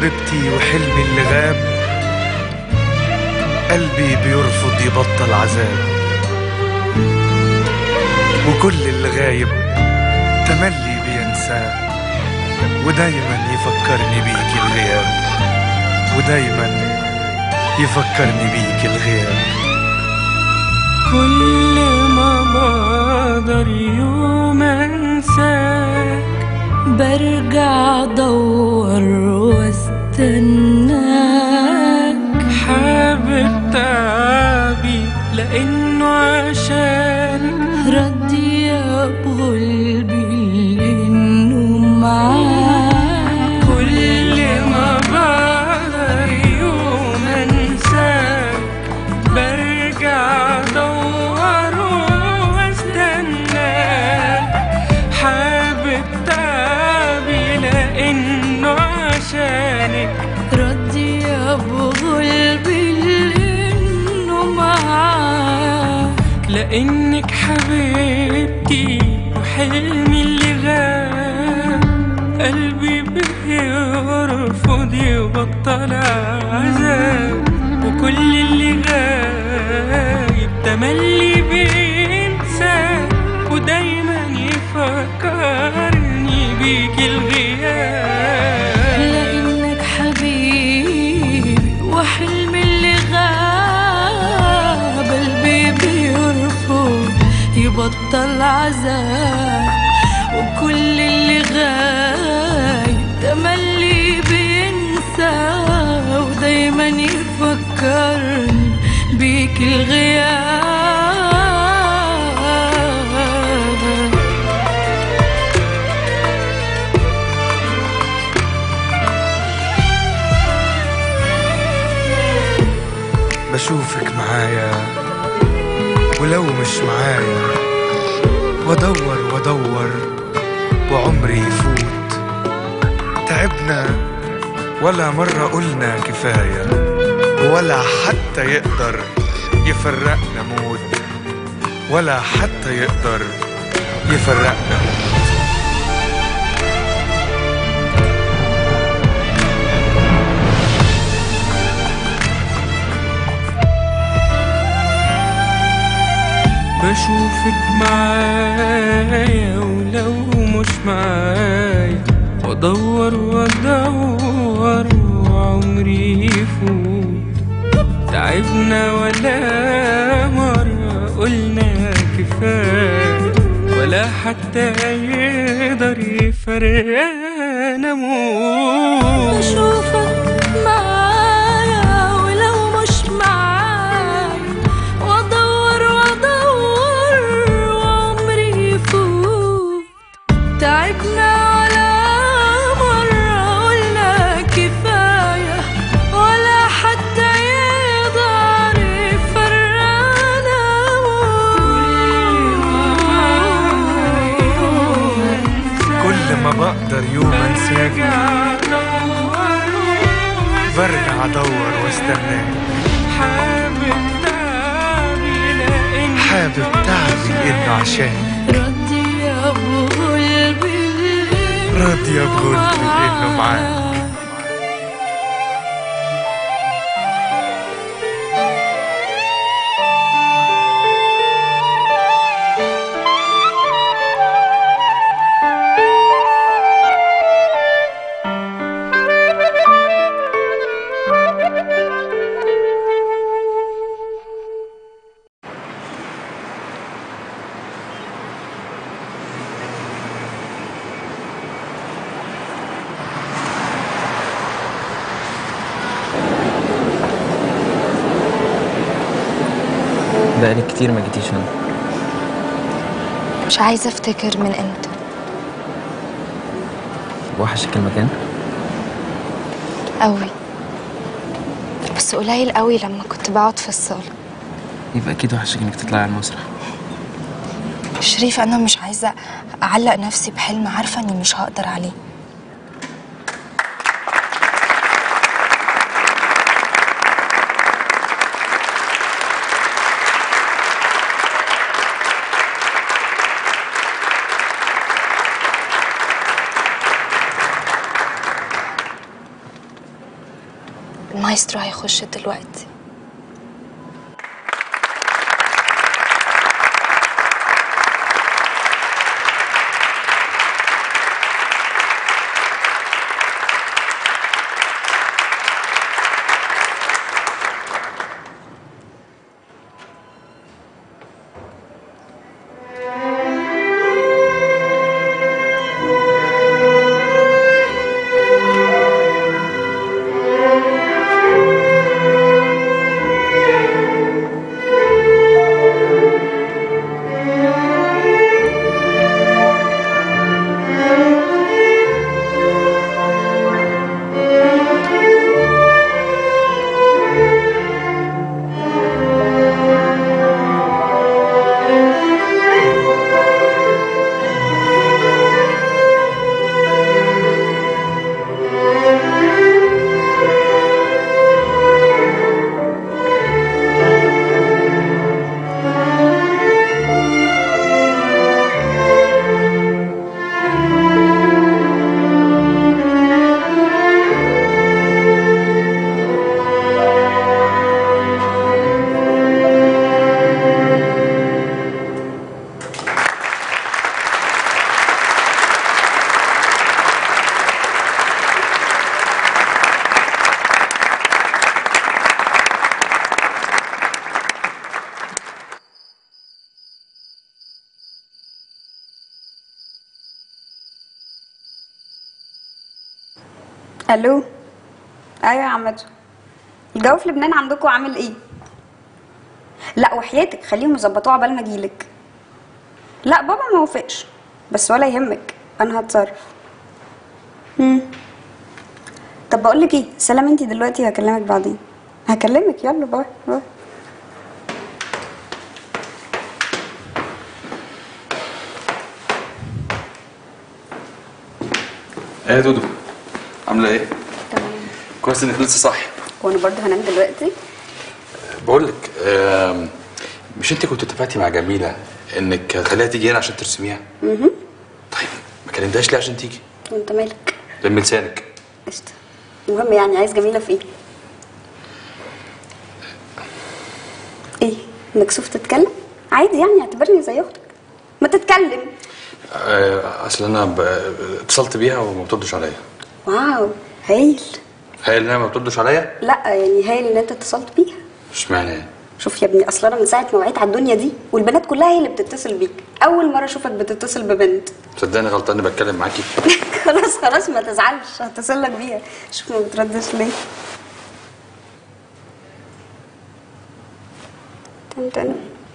حبيبتي وحلمي اللي غاب قلبي بيرفض يبطل عذاب وكل اللي غايب تملي بينساه ودايما يفكرني بيك الغياب ودايما يفكرني بيك الغياب كل ما بقدر يوم انساك برجع ادور واستناك حابب تعبي لانه عشان ردي يا بقلبي انه معاك كل ما بقدر يوم انساك برجع ادور واستناك حابب تعبي لانه عشانك ردي يا بقلبي انه معاك لانك حبيبتي وحلمي اللي غاب قلبي بيرفض يبطل عذاب وكل اللي غايب تملي بينسى ودايما يفكرني بيك الغياب لانك حبيبي وحلمي اللي غاب قلبي بيرفض يبطل عذاب وكل اللي غايب تملي بينسى ودايما يفكرني بيك الغياب بشوفك معايا ولو مش معايا وادور وادور وعمري يفوت تعبنا ولا مرة قلنا كفاية ولا حتى يقدر يفرقنا موت ولا حتى يقدر يفرقنا موت بشوفك معايا ولو مش معايا وادور وادور وعمري يفوت تعبنا ولا مرة قلنا كفاية ولا حتى يقدر يفرقنا موت بشوفك معايا ولو مش معايا وادور وادور وعمري يفوت تعبنا ولا مرة قلنا كفاية ولا حتى يقدر يفرقنا كل ما بقدر يوم انساك برجع ادور واستناك حابب تعبي لأن حابب تعبي انه عشان ردي يا بقلبي راضية بقلبي إنه معاك. بقالك كتير ما جيتيش هنا مش عايزة افتكر من امتى وحشك المكان قوي بس قليل قوي لما كنت بقعد في الصالة يبقى اكيد وحشك انك تطلعي على المسرح شريف انا مش عايزة اعلق نفسي بحلم عارفة اني مش هقدر عليه المايسترو هيخش دلوقتي الو ايوه يا عماد الجو في لبنان عندكم عامل ايه لا وحياتك خليهم يظبطوه عبال ما اجيلك لا بابا ما وافقش بس ولا يهمك انا هتصرف امم طب بقول لك ايه سلام انتي دلوقتي هكلمك بعدين هكلمك يلا باي باي ايه يا دودو عامله ايه تمام كويس انك لسه صاحي وانا برضه هنام دلوقتي بقول لك آم، مش انت كنت اتفقتي مع جميله انك هتخليها تيجي هنا عشان ترسميها اها طيب ما كلمتهاش ليه عشان تيجي وانت مالك لم لسانك قشطه المهم يعني عايز جميله في ايه ايه مكسوف تتكلم عادي يعني اعتبرني زي اختك ما تتكلم آه، اصل انا ب- اتصلت بيها وما بتردش عليا واو هايل هي اللي هي ما بتردش عليا لا يعني هايل ان انت اتصلت بيها اشمعنى يعني شوف يا ابني اصلا انا من ساعه ما وعيت على الدنيا دي والبنات كلها هي اللي بتتصل بيك اول مره اشوفك بتتصل ببنت صدقني غلطان اني بتكلم معاكي خلاص خلاص ما تزعلش هتصل لك بيها شوف ما بتردش ليه تن تن.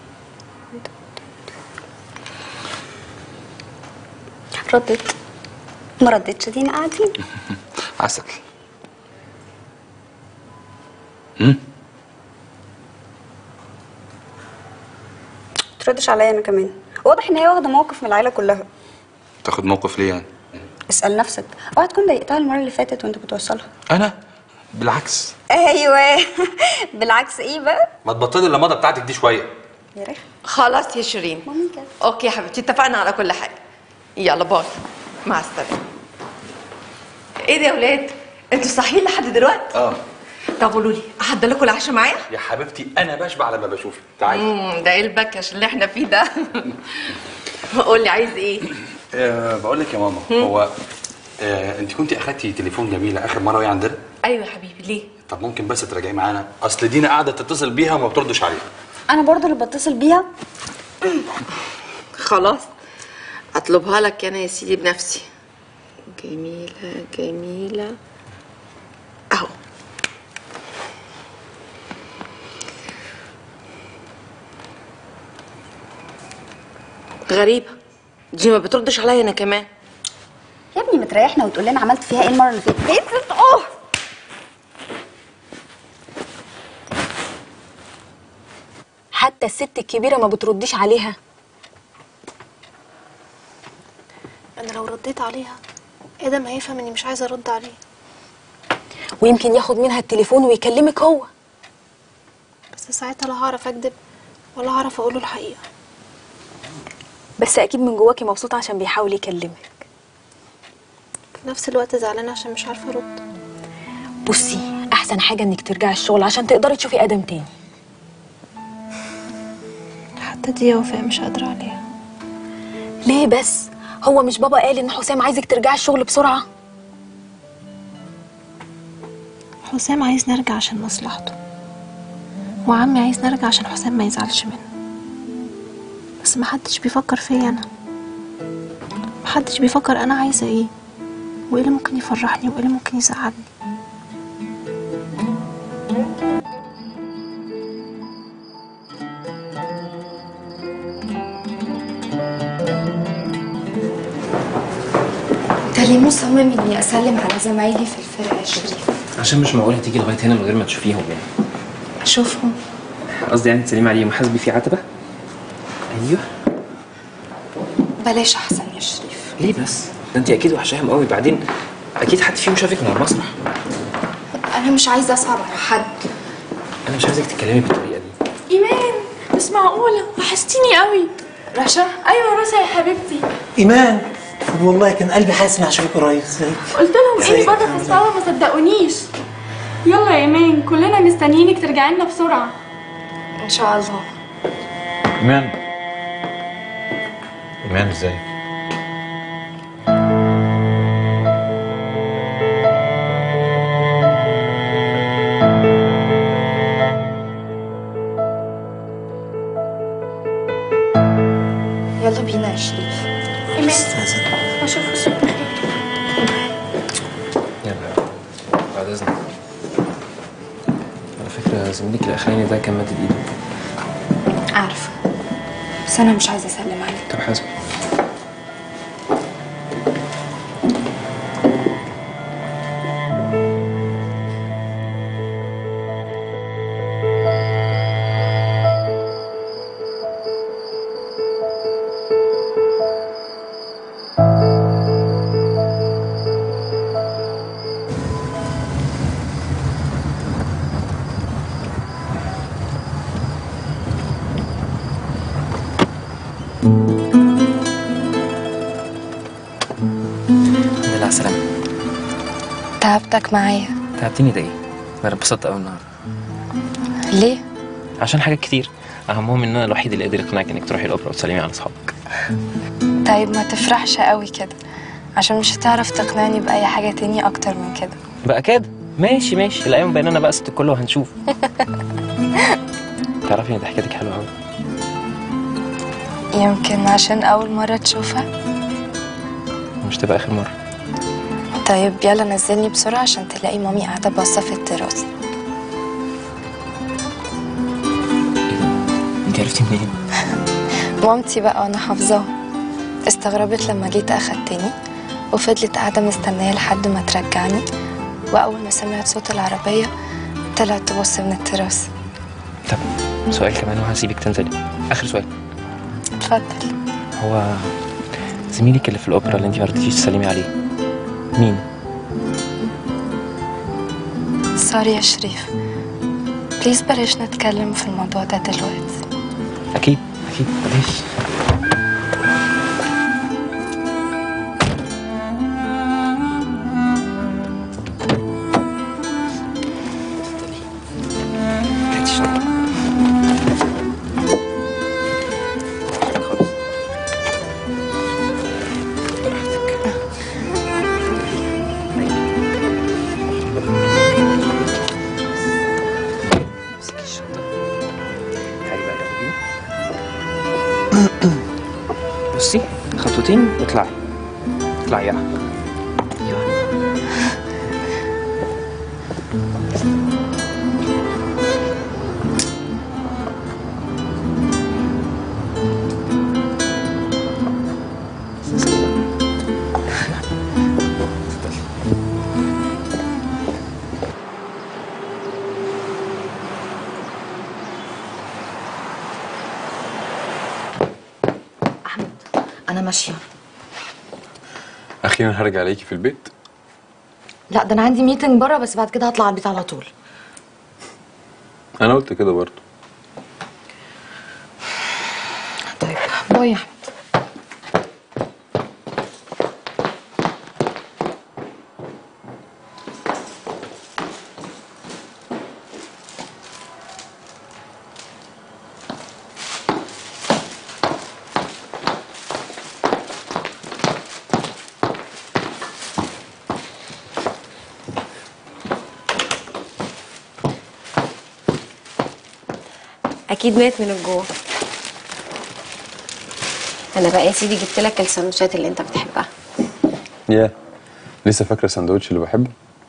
ردت ما ردتش دينا قاعدين عسل هم؟ تردش عليا انا كمان واضح ان هي واخده موقف من العيله كلها تاخد موقف ليه يعني اسال نفسك اوعى تكون ضايقتها المره اللي فاتت وانت بتوصلها انا بالعكس ايوه بالعكس ايه بقى ما تبطلي اللمضه بتاعتك دي شويه يا ريت خلاص يا شيرين مامي كده اوكي يا حبيبتي اتفقنا على كل حاجه يلا باي مع السلامه ايه ده يا ولاد انتوا صاحيين لحد دلوقتي اه طب قولوا لي احضر لكم العشاء معايا يا حبيبتي انا بشبع لما بشوفك تعالي امم ده ايه البكش اللي احنا فيه ده قول لي عايز ايه أه بقول لك يا ماما هو أه انت كنت اخدتي تليفون جميله اخر مره وهي عندنا ايوه يا حبيبي ليه طب ممكن بس تراجعي معانا اصل دينا قاعده تتصل بيها وما بتردش عليها انا برضو اللي بتصل بيها خلاص اطلبها لك انا يا سيدي بنفسي جميله جميله اهو غريبه دي ما بتردش عليا انا كمان يا ابني متريحنا وتقول لنا عملت فيها ايه المره اللي فاتت ايه ده؟ اوه حتى الست الكبيرة ما بترديش عليها انا لو رديت عليها ادم هيفهم اني مش عايزه ارد عليه ويمكن ياخد منها التليفون ويكلمك هو بس ساعتها لا هعرف اكدب ولا هعرف اقوله الحقيقه بس اكيد من جواكي مبسوطة عشان بيحاول يكلمك في نفس الوقت زعلانه عشان مش عارفه ارد بصي احسن احسن حاجه انك ترجعي الشغل عشان تقدري تشوفي ادم تاني حتى دي يا وفاء مش قادرة عليها ليه بس هو مش بابا قال ان حسام عايزك ترجعي الشغل بسرعه حسام عايز نرجع عشان مصلحته وعمي عايز نرجع عشان حسام ما يزعلش منه بس محدش بيفكر فيا انا محدش بيفكر انا عايزه ايه وايه اللي ممكن يفرحني وايه اللي ممكن يزعلني انت ليه مصمم اني اسلم على زمايلي في الفرقه يا شريف عشان مش معقول هتيجي لغايه هنا من غير ما تشوفيهم يعني اشوفهم قصدي يعني تسلمي عليهم وحاسبي في عتبه ايوه بلاش احسن يا شريف ليه بس ده انت اكيد وحشاهم قوي بعدين اكيد حد فيهم شافك من المسرح انا مش عايزه اصعب على حد انا مش عايزك تتكلمي بالطريقه دي ايمان مش معقوله وحشتيني قوي رشا ايوه رشا يا حبيبتي ايمان والله كان قلبي حاسس اني هشوفك قريب ازيك قلت لهم اني ازيك بره في الصاله ما صدقونيش يلا يا ايمان كلنا مستنيينك ترجعي لنا بسرعه ان شاء الله ايمان ايمان ازيك يلا بينا يا شريف ايمان اشوف وشك بخير يلا بعد اذنك على فكره زميلك الاخراني ده كان مادد ايده عارفه بس انا مش عايزه اسلم عليه طب حاسب الحمد لله على السلامه تعبتك معايا تعبتني ده ايه انا اتبسطت قوي النهارده ليه عشان حاجات كتير اهمهم ان انا الوحيد اللي قادر يقنعك انك تروحي الاوبرا وتسلمي على اصحابك طيب ما تفرحش قوي كده عشان مش هتعرف تقنعني باي حاجه تاني اكتر من كده بقى كده ماشي ماشي الايام بيننا بقى ست الكل وهنشوف تعرفي ان ضحكتك حلوه قوي يمكن عشان اول مره تشوفها مش تبقى اخر مره طيب يلا نزلني بسرعه عشان تلاقي مامي قاعده باصه في التراس انت عرفتي منين مامتي بقى وانا حافظاها استغربت لما جيت اخدتني وفضلت قاعده مستنيه لحد ما ترجعني واول ما سمعت صوت العربيه طلعت تبص من التراس طب سؤال كمان وهسيبك تنزلي اخر سؤال اتفضل هو زميلك اللي في الاوبرا اللي انت ما رضيتيش تسلمي عليه مين سوري يا شريف بليز بلاش نتكلم في الموضوع ده دلوقتي اكيد اكيد بلاش هاتي الشنطة. خلاص. براحتك. امسكي الشنطة. تعالي بقى يلا بينا. بصي خطوتين واطلعي اطلعي يا انا ماشيه اخيرا هرجع عليكي في البيت لا ده انا عندي ميتنج بره بس بعد كده هطلع البيت على طول انا قلت كده برضه طيب باي يا احمد اكيد مات من الجوع انا بقى يا سيدي جبت لك السندوتشات اللي انت بتحبها يا لسه فاكره الساندوتش اللي بحبه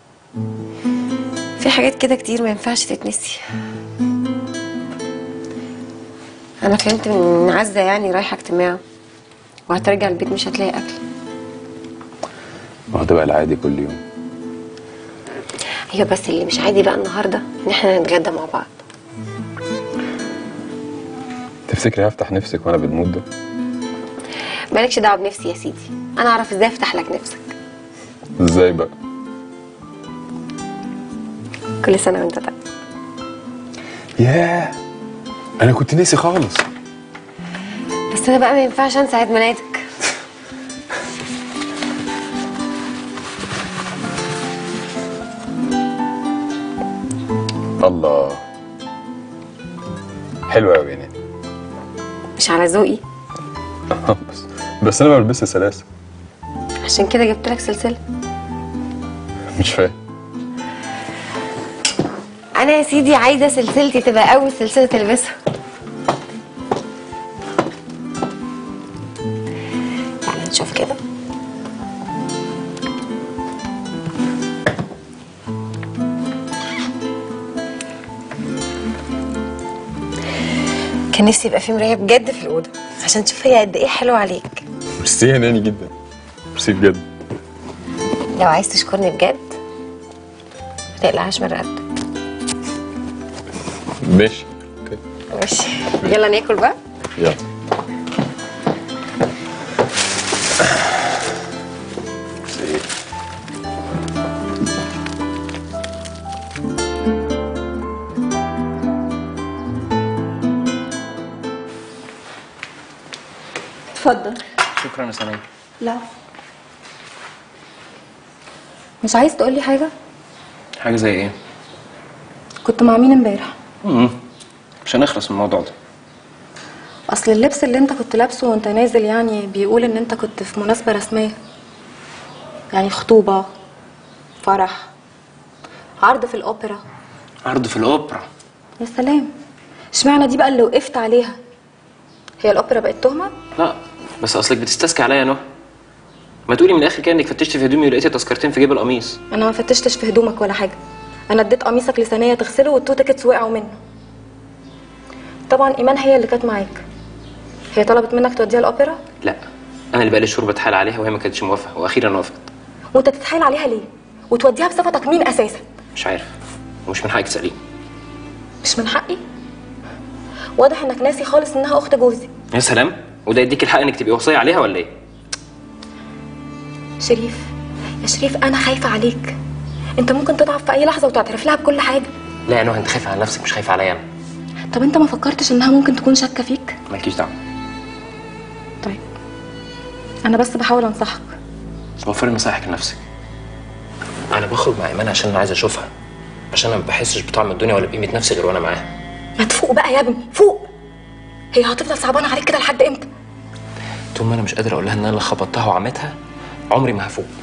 في حاجات كده كتير ما ينفعش تتنسي انا فهمت من عزه يعني رايحه اجتماع وهترجع البيت مش هتلاقي اكل وهتبقى العادي كل يوم ايوه بس اللي مش عادي بقى النهارده ان احنا نتغدى مع بعض تفتكري هفتح نفسك وانا بنموت ده مالكش دعوه بنفسي يا سيدي انا اعرف ازاي افتح لك نفسك ازاي بقى كل سنه وانت طيب ياه انا كنت ناسي خالص بس انا بقى ما ينفعش انسى عيد ميلادك الله حلوة قوي يعني مش على ذوقي بس بس انا بلبسها سلاسل عشان كده جبت لك سلسله مش فاهم انا يا سيدي عايزه سلسلتي تبقى اول سلسله تلبسها تعالى نشوف كده كان نفسي يبقى في مرايه بجد في الاوضه عشان تشوف هي قد ايه حلوه عليك ميرسي يا ناني جدا ميرسي بجد لو عايز تشكرني بجد ما تقلقهاش من رقبتك ماشي اوكي ماشي يلا ناكل بقى يلا اتفضل شكرا يا سنية لا مش عايز تقولي حاجة؟ حاجة زي ايه؟ كنت مع مين امبارح؟ مم. مش هنخلص من الموضوع ده اصل اللبس اللي انت كنت لابسه وانت نازل يعني بيقول ان انت كنت في مناسبة رسمية يعني خطوبة فرح عرض في الاوبرا عرض في الأوبرا يا سلام اشمعنى دي بقى اللي وقفت عليها هي الاوبرا بقت تهمة لا بس أصلك بتستسكي عليا يا نهى ما تقولي من الآخر كده إنك فتشت في هدومي ولقيتي تذكرتين في جيب القميص انا ما فتشتش في هدومك ولا حاجة انا اديت قميصك لثانية تغسله والتو تيكتس وقعوا منه طبعا ايمان هي اللي كانت معاك هي طلبت منك توديها الاوبرا لا أنا اللي بقالي شهور بتحايل عليها وهي ما كانتش موافقة وأخيرا وافقت وانت تتحايل عليها ليه وتوديها بصفتك مين اساسا مش عارف ومش من حقك تسأليني مش من حقي واضح انك ناسي خالص انها اخت جوزي يا سلام وده يديك الحق إنك تبقي وصية عليها ولا إيه؟ شريف يا شريف انا خايفه عليك انت ممكن تضعف في اي لحظه وتعترف لها بكل حاجه لا يا نهى أنت خايفة على نفسك مش خايفة عليا أنا طب انت ما فكرتش انها ممكن تكون شاكه فيك مالكيش دعوة طيب انا بس بحاول انصحك وفري نصايحك لنفسك أنا بخرج مع إيمان عشان أنا عايز أشوفها عشان أنا ما بحسش بطعم الدنيا ولا بقيمة نفسي غير وأنا معاها ما تفوق بقى يا ابني فوق هي هتفضل صعبانه عليك كده لحد امتى طول ما أنا مش قادر أقول لها إن أنا اللي خبطتها وعمتها عمري ما هفوق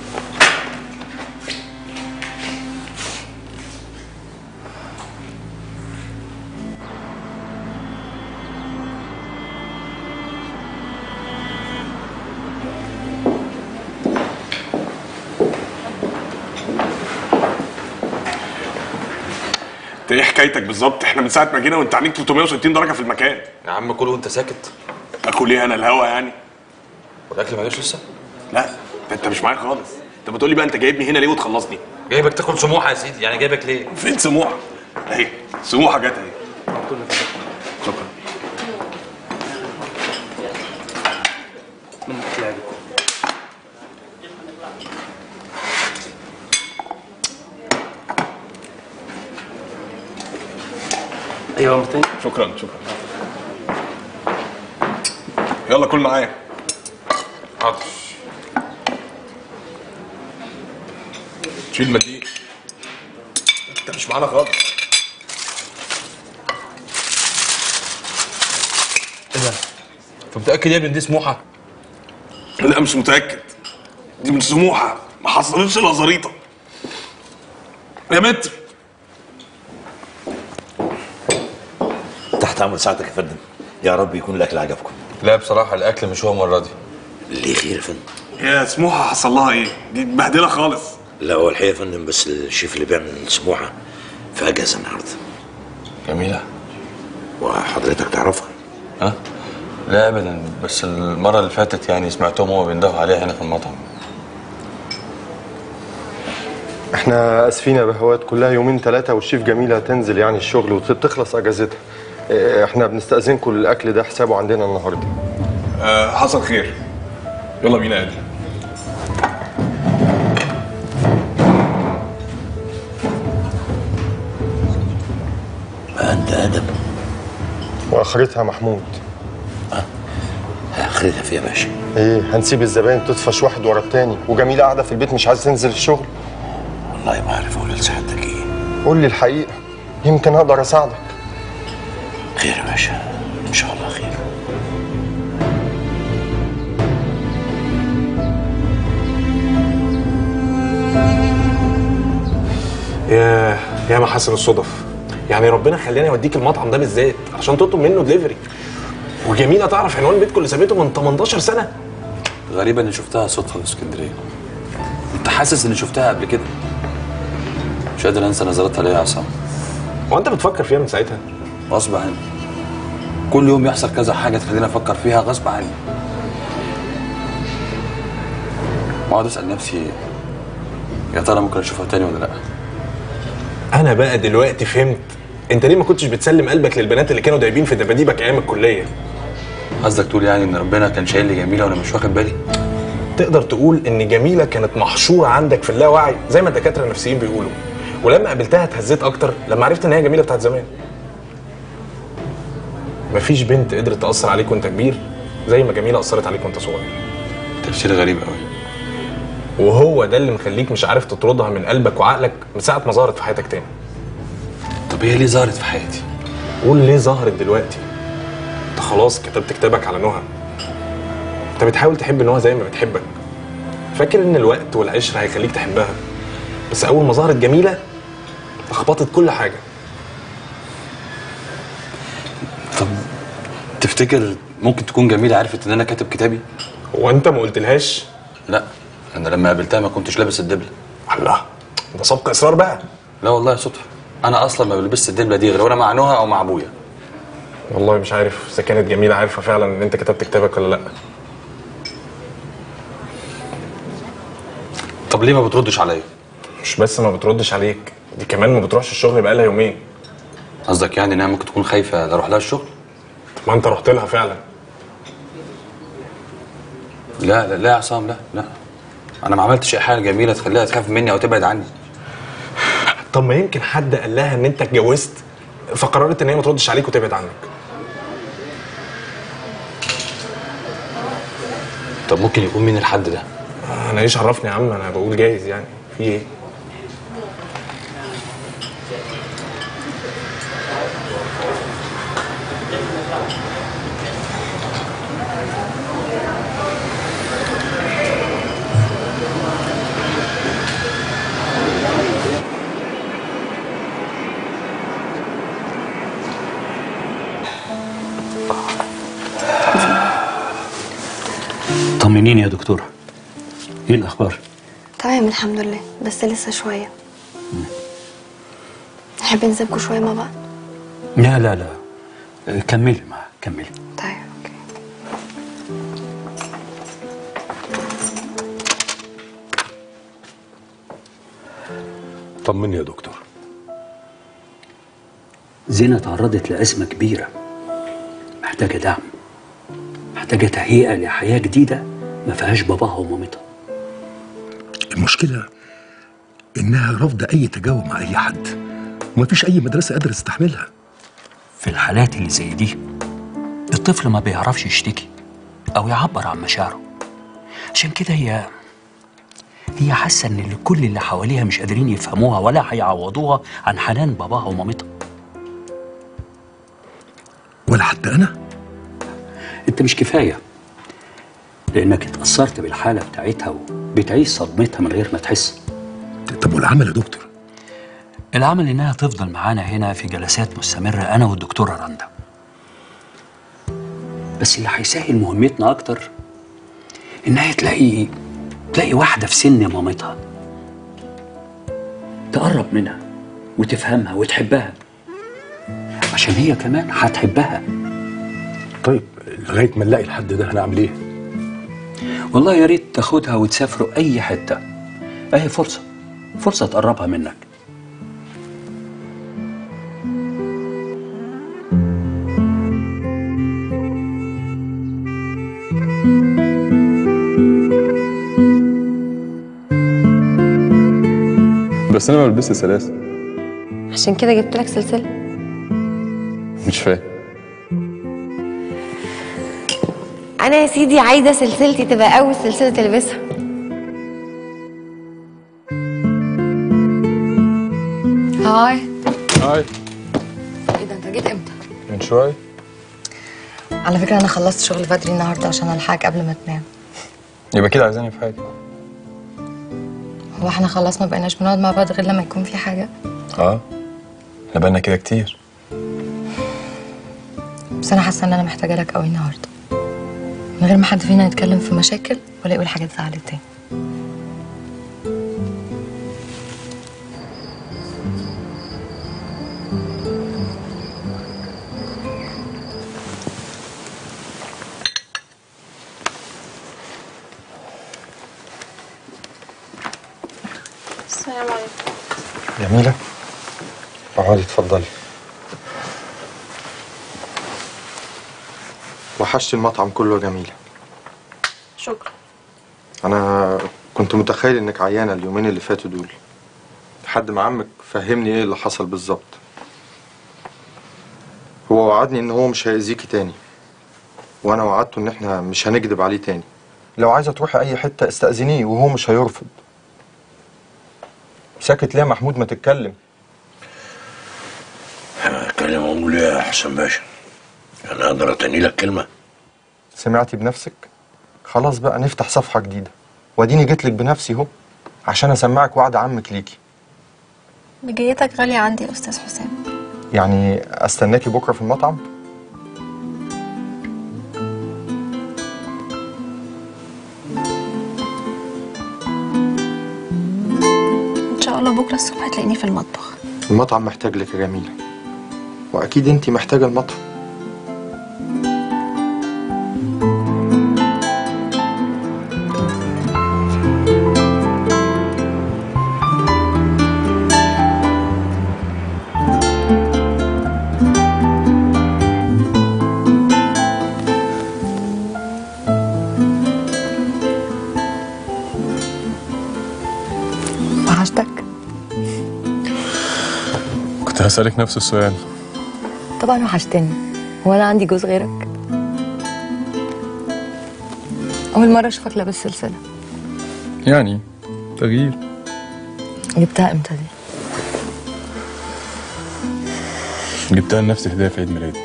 انت ايه حكايتك بالظبط احنا من ساعه ما جينا وانت عليك 360 درجه في المكان يا عم كل وانت ساكت اكل ايه انا الهوا يعني والاكل ما جاش لسه لا ده انت مش معايا خالص انت بتقول لي بقى انت جايبني هنا ليه وتخلصني جايبك تاكل سموحه يا سيدي يعني جايبك ليه فين سموحه اهي سموحه جت اهي شكرا ايوه مرتين شكرا شكرا يلا كل معايا حاضر شيل مديل انت مش معانا خالص ايه ده انت متاكد يا ابني دي سموحه لا مش متاكد دي من سموحه ما حصلتش الا زريطه يا متر تحت تحت امر سعادتك يا فندم يا رب يكون الاكل عجبكم لا بصراحه الاكل مش هو المره دي ليه خير يا فندم يا سموحه حصل لها ايه دي مبهدله خالص لا هو الحقيقه يا فندم بس الشيف اللي بيعمل سموحه في اجازه النهارده جميله وحضرتك تعرفها ها لا ابدا بس المره اللي فاتت يعني سمعتهم هما بيندهوا عليها هنا في المطعم احنا اسفين يا بهوات كلها يومين ثلاثة والشيف جميلة تنزل يعني الشغل وتخلص اجازتها اه، احنا بنستأذنكم الاكل ده حسابه عندنا النهارده آه حصل خير يلا بينا يا ادي انت ادب واخرتها محمود اخرتها في يا باشا ايه هنسيب الزباين تطفش واحد ورا التاني وجميلة قاعدة في البيت مش عايزة تنزل الشغل والله ما عارف اقول لسعادتك ايه قول لي الحقيقة يمكن اقدر اساعدك خير يا باشا ان شاء الله خير يا يا محاسن الصدف يعني ربنا خلاني اوديك المطعم ده بالذات عشان تطلب منه دليفري وجميله تعرف عنوان بيتكم اللي سابته من 18 سنه غريبة اني شفتها صدفة في اسكندرية كنت حاسس اني شفتها قبل كده مش قادر انسى نظرتها ليا يا عصام هو انت بتفكر فيها من ساعتها غصب عني كل يوم يحصل كذا حاجة تخليني افكر فيها غصب عني واقعد اسأل نفسي يا ترى ممكن اشوفها تاني ولا لا انا بقى دلوقتي فهمت انت ليه ما كنتش بتسلم قلبك للبنات اللي كانوا دايبين في دباديبك ايام الكليه قصدك تقول يعني ان ربنا كان شايل لي جميلة وانا مش واخد بالي تقدر تقول ان جميله كانت محشوره عندك في اللاوعي زي ما الدكاتره النفسيين بيقولوا ولما قابلتها اتهزيت اكتر لما عرفت ان هي جميله بتاعت زمان مفيش بنت قدرت تاثر عليك وانت كبير زي ما جميله اثرت عليك وانت صغير تفسير غريب قوي وهو ده اللي مخليك مش عارف تطردها من قلبك وعقلك من ساعه ما ظهرت في حياتك تاني طب هي ليه ظهرت في حياتي قول ليه ظهرت دلوقتي انت خلاص كتبت كتابك على نهى انت بتحاول تحب نهى زي ما بتحبك فاكر ان الوقت والعشره هيخليك تحبها بس اول ما ظهرت جميله لخبطت كل حاجه طب تفتكر ممكن تكون جميلة عرفت ان انا كاتب كتابي هو انت ما قلتلهاش لا انا لما قابلتها ما كنتش لابس الدبلة الله ده سبق اصرار بقى لا والله صدفة انا اصلا ما بلبسش الدبلة دي غير وانا مع نهى او مع ابويا والله مش عارف اذا كانت جميله عارفه فعلا ان انت كتبت كتابك ولا لا طب ليه ما بتردش عليا مش بس ما بتردش عليك دي كمان ما بتروحش الشغل بقالها يومين قصدك يعني انها ممكن تكون خايفة لا اروح لها الشغل ما انت رحت لها فعلا لا لا لا يا عصام لا لا انا ما عملتش اي حاجه جميله تخليها تخاف مني او تبعد عني طب ما يمكن حد قال لها ان انت اتجوزت فقررت ان هي ما تردش عليك وتبعد عنك طب ممكن يكون مين الحد ده انا ايش عرفني يا عم انا بقول جايز يعني في ايه طمنيني يا دكتورة ايه الاخبار تمام الحمد لله بس لسه شوية نحب نسيبكوا شوية مع بعض لا لا لا آه، كملي معاه كملي طيب اوكي طمني يا دكتور زينة تعرضت لأزمة كبيرة محتاجة دعم محتاجة تهيئة لحياة جديدة ما فيهاش باباها ومامتها المشكلة إنها رافضة أي تجاوب مع أي حد ومفيش أي مدرسة قادرة تستحملها في الحالات اللي زي دي الطفل ما بيعرفش يشتكي أو يعبر عن مشاعره عشان كده هي هي حاسة إن اللي كل اللي حواليها مش قادرين يفهموها ولا هيعوضوها عن حنان باباها ومامتها ولا حتى أنا أنت مش كفاية لأنك اتأثرت بالحالة بتاعتها وبتعيش صدمتها من غير ما تحس طب والعمل يا دكتور العمل إنها تفضل معانا هنا في جلسات مستمرة أنا والدكتورة رندا بس اللي هيسهل مهمتنا اكتر انها تلاقي تلاقي واحده في سن مامتها تقرب منها وتفهمها وتحبها عشان هي كمان هتحبها طيب لغايه ما نلاقي الحد ده هنعمل ايه؟ والله يا ريت تاخدها وتسافروا اي حته اهي فرصه فرصه تقربها منك بس انا ما بلبسش سلاسل عشان كده جبت لك سلسله مش فاهم انا يا سيدي عايزه سلسلتي تبقى اول سلسله تلبسها هاي هاي ايه ده انت جيت امتى؟ من شويه على فكرة أنا خلصت شغل بدري النهاردة عشان ألحقك قبل ما تنام يبقى كده عايزاني في حاجه هو احنا خلاص ما بقيناش بنقعد مع بعض غير لما يكون في حاجة اه احنا بقالنا كده كتير بس أنا حاسة إن أنا محتاجة لك قوي النهاردة من غير ما حد فينا يتكلم في مشاكل ولا يقول حاجات زعلت تاني السلام عليكم جميلة اقعدي اتفضلي وحشت المطعم كله يا جميلة شكرا أنا كنت متخيل إنك عيانة اليومين اللي فاتوا دول لحد ما عمك فهمني إيه اللي حصل بالظبط هو وعدني إن هو مش هيأذيكي تاني وأنا وعدته إن إحنا مش هنكذب عليه تاني لو عايزة تروحي أي حتة استأذنيه وهو مش هيرفض ساكت ليه يا محمود ما تتكلم اتكلم اقول ايه يا حسن باشا انا اقدر اتني لك كلمه سمعتي بنفسك خلاص بقى نفتح صفحة جديدة واديني جيتلك بنفسي اهو عشان اسمعك وعد عمك ليكي مجيتك غالية عندي يا أستاذ حسام يعني استناكي بكرة في المطعم إن شاء الله بكرة الصبح هتلاقيني في المطبخ المطعم محتاج لك يا جميلة واكيد انتي محتاجة المطعم وحشتك كنت هسألك نفس السؤال طبعا وحشتني هو أنا عندي جوز غيرك أول مرة أشوفك لابس سلسلة يعني تغيير جبتها امتى دي؟ جبتها لنفسي هدية في عيد ميلادي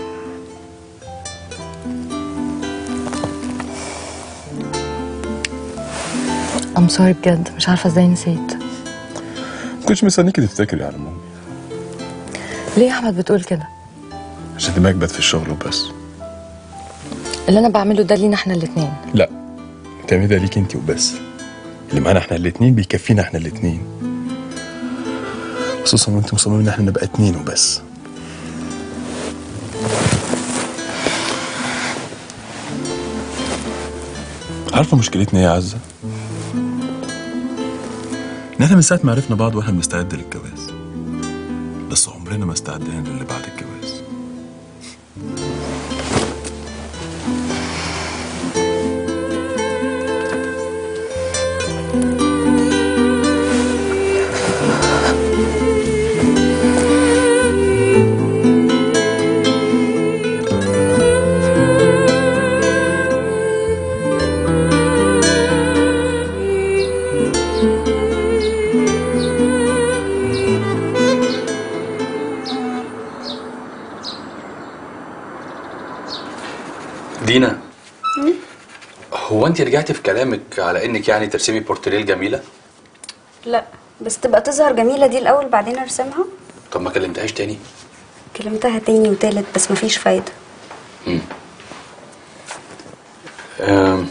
ام سوري بجد مش عارفة ازاي نسيت ما كنتش مستنيكي تفتكري على ماما ليه يا أحمد بتقول كده؟ عشان دماغك بات في الشغل وبس اللي أنا بعمله ده لينا احنا الاتنين لا بتعملي ده ليك انت وبس اللي معانا احنا الاتنين بيكفينا احنا الاتنين خصوصا وانت مصممين ان احنا نبقى اتنين وبس عارفة مشكلتنا ايه يا عزة؟ ان احنا من ساعة ما عرفنا بعض واحنا بنستعد للجواز بس عمرنا ما استعدنا للي بعد الجواز دينا هو انت رجعتي في كلامك على انك يعني ترسمي بورتريه جميله لا بس تبقى تظهر جميلة دي الأول بعدين أرسمها طب ما كلمتهاش تاني كلمتها تاني وتالت بس مفيش فايدة أم،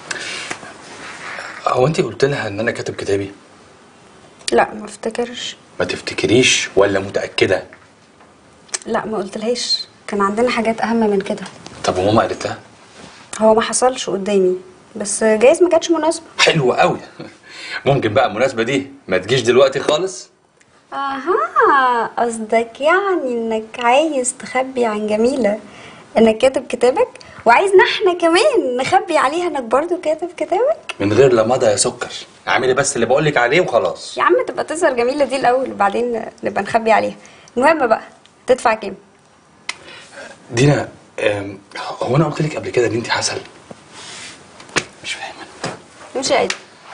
هو انت قلت لها ان انا كاتب كتابي لا ما افتكرش ما تفتكريش ولا متاكده لا ما قلتلهاش كان عندنا حاجات اهم من كده طب وماما قالت لها هو ما حصلش قدامي بس جايز ما كانتش مناسبه حلوه قوي ممكن بقى المناسبه دي ما تجيش دلوقتي خالص اها قصدك يعني انك عايز تخبي عن جميله انك كاتب كتابك وعايزنا احنا كمان نخبي عليها انك برضو كاتب كتابك من غير لا مضى يا سكر اعملي بس اللي بقولك عليه وخلاص يا عم تبقى تظهر جميله دي الاول وبعدين نبقى نخبي عليها المهم بقى تدفع كام دينا أم، هو انا قلت لك قبل كده ان انت عسل مش عادي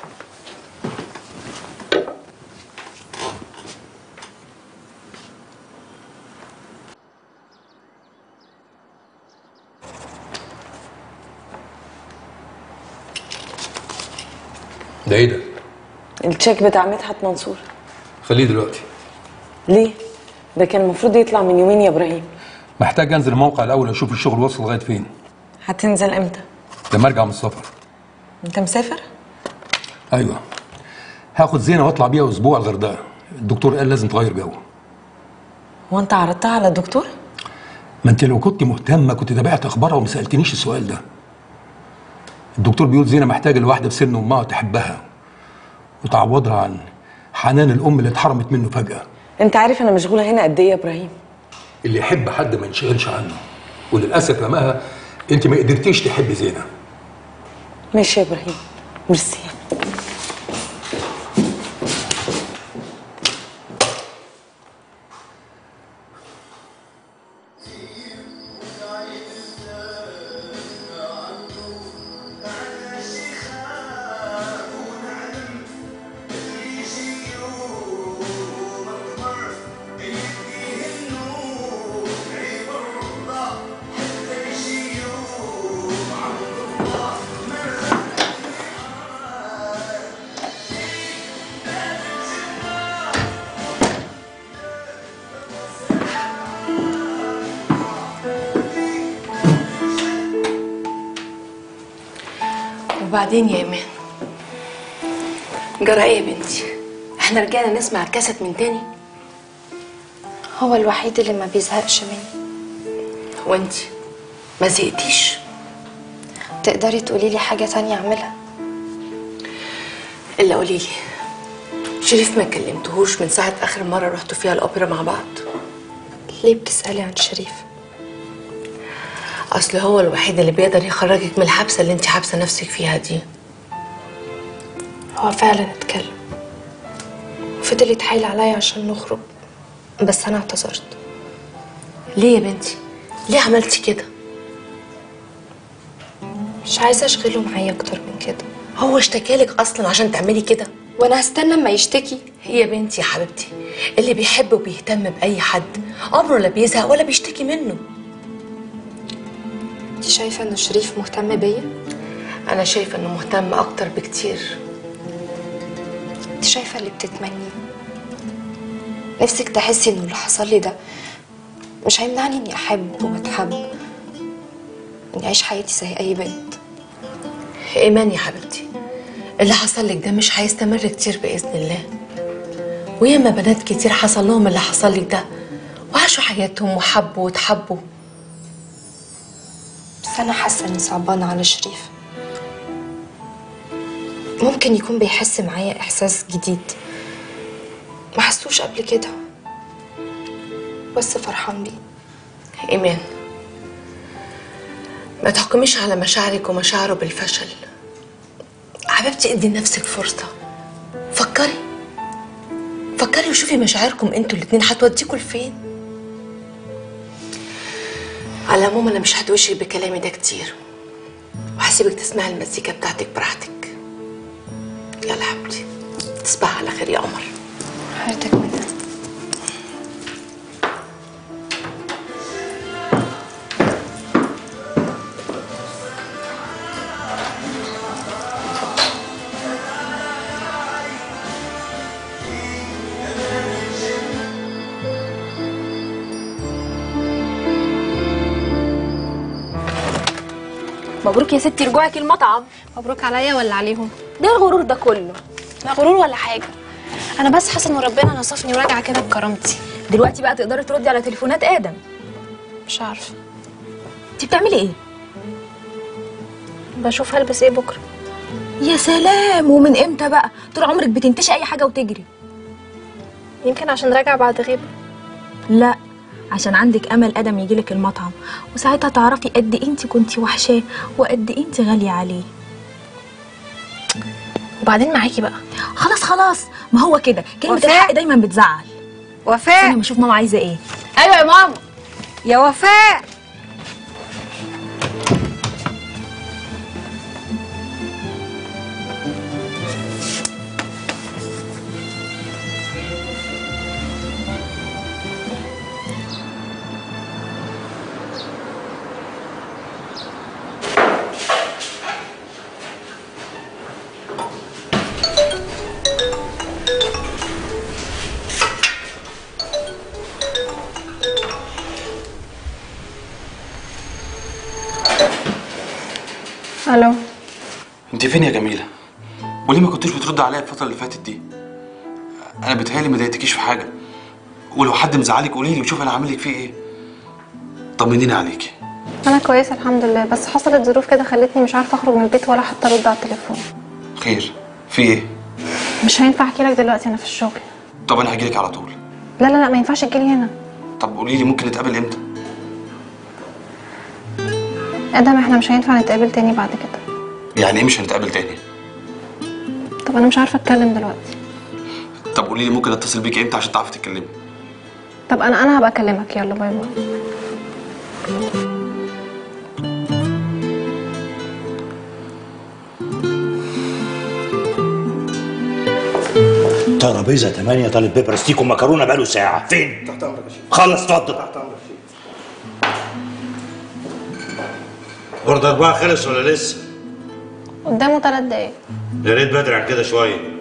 ده ايه ده؟ التشيك بتاع مدحت منصور خليه دلوقتي ليه؟ ده كان المفروض يطلع من يومين يا ابراهيم محتاج انزل الموقع الاول اشوف الشغل وصل لغايه فين هتنزل امتى؟ لما ارجع من السفر انت مسافر؟ ايوه هاخد زينه واطلع بيها اسبوع الغردقه الدكتور قال لازم تغير جو هو انت عرضتها على الدكتور؟ ما انت لو كنت مهتمه كنت تابعت اخبارها وما سالتنيش السؤال ده الدكتور بيقول زينه محتاجه لواحده في سن امها تحبها وتعوضها عن حنان الام اللي اتحرمت منه فجاه انت عارف انا مشغوله هنا قد ايه يا ابراهيم؟ اللي يحب حد ما ينشغلش عنه وللاسف يا مها انت ما قدرتيش تحبي زينه ماشي يا ابراهيم ميرسي وبعدين يا ايمان جرى ايه يا بنتي احنا رجعنا نسمع الكاسيت من تاني هو الوحيد اللي ما بيزهقش مني وانتي ما زهقتيش تقدري تقولي لي حاجة تانية أعملها الا قولي لي شريف ما كلمتهوش من ساعة آخر مرة رحتوا فيها الأوبرا مع بعض ليه بتسألي عن شريف أصل هو الوحيد اللي بيقدر يخرجك من الحبسة اللي انت حابسة نفسك فيها دي هو فعلا اتكلم فضل يتحايل عليا عشان نخرج بس أنا اعتذرت ليه يا بنتي ليه عملتي كده مش عايزة أشغله معايا أكتر من كده هو اشتكالك أصلا عشان تعملي كده وأنا هستنى أما يشتكي يا بنتي يا حبيبتي اللي بيحب وبيهتم بأي حد عمره لا بيزهق ولا بيشتكي منه انت شايفة إن شريف مهتم بيا؟ أنا شايفة إنه مهتم أكتر بكتير انت شايفة اللي بتتمنيه نفسك تحسي إنه اللي حصل لي ده مش هيمنعني إني أحب وأتحب إني أعيش حياتي زي أي بنت إيمان يا حبيبتي اللي حصل لك ده مش هيستمر كتير بإذن الله وياما بنات كتير حصل لهم اللي حصل لك ده وعاشوا حياتهم وحبوا وتحبوا بس أنا حاسة إني صعبانة على شريف ممكن يكون بيحس معايا إحساس جديد ما حسوش قبل كده بس فرحان بيه إيمان ما تحكميش على مشاعرك ومشاعره بالفشل حبيبتي ادي لنفسك فرصة فكري فكري وشوفي مشاعركم انتوا الاتنين هتوديكوا لفين على العموم انا مش هدوشك بكلامي ده كتير وهسيبك تسمعي المزيكا بتاعتك براحتك يلا حبيبتي تصبحي على خير يا قمر حياتك منها مبروك يا ستي رجوعك المطعم مبروك عليا ولا عليهم ده الغرور ده كله لا غرور ولا حاجه انا بس حاسه ان ربنا نصفني وراجعه كده بكرامتي دلوقتي بقى تقدري تردي على تليفونات ادم مش عارفه انت بتعملي ايه بشوف هلبس ايه بكره يا سلام ومن امتى بقى طول عمرك بتنتشي اي حاجه وتجري يمكن عشان راجعه بعد غيبه لا عشان عندك امل ادم يجيلك المطعم وساعتها تعرفي قد ايه انت كنتي وحشاه وقد ايه انت غاليه عليه وبعدين معاكي بقى خلاص خلاص ما هو كده كلمه وفاء. الحق دايما بتزعل وفاء انا بشوف ماما عايزه ايه ايوه يا ماما يا وفاء الو انت فين يا جميله وليه ما كنتوش بترد عليا الفتره اللي فاتت دي انا بتهيألي ما ضايقتكيش في حاجه ولو حد مزعلك قولي لي وشوف انا هعمل لك فيه ايه طمنيني عليكي انا كويسه الحمد لله بس حصلت ظروف كده خلتني مش عارفه اخرج من البيت ولا حتى ارد على التليفون خير في ايه مش هينفع احكي لك دلوقتي انا في الشغل طب انا هجيلك على طول لا لا لا ما ينفعش تجيلي هنا طب قولي لي ممكن نتقابل امتى ادم احنا مش هينفع نتقابل تاني بعد كده يعني ايه مش هنتقابل تاني طب انا مش عارفه اتكلم دلوقتي طب قولي لي ممكن اتصل بيكي امتى عشان تعرفي تتكلمي طب انا انا هبقى اكلمك يلا باي باي ترابيزه 8 طالب بيبر ستيك ومكرونه بقاله ساعه فين؟ تحت امرك يا شيخ خلص اتفضل تحت امرك يا شيخ اوردر بقى خلص ولا لسه؟ قدامه ثلاث دقايق يا ريت بدري عن كده شويه